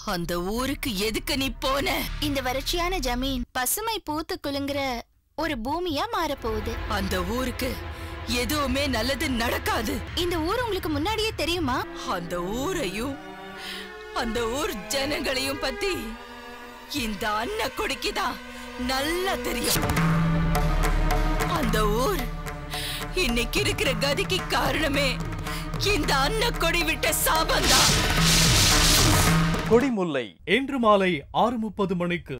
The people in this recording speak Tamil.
அந்த ஊருக்கு எதுக்கு நீ போன இந்த வறட்சியான ஜமீன் பசுமை பூத்து குலுங்குற ஒரு பூமியா மாறப்போகுது அந்த ஊருக்கு எதுவுமே நல்லது நடக்காது இந்த ஊர் உங்களுக்கு முன்னாடியே தெரியுமா அந்த ஊரையும் அந்த ஊர் ஜனங்களையும் பத்தி இந்த அன்ன கொடிக்குதான் நல்லா தெரியும் அந்த ஊர் இன்னைக்கு இருக்கிற கதிக்கு காரணமே இந்த அன்ன கொடி விட்ட சாபம்தான் கொடிமுல்லை இன்று மாலை ஆறு முப்பது மணிக்கு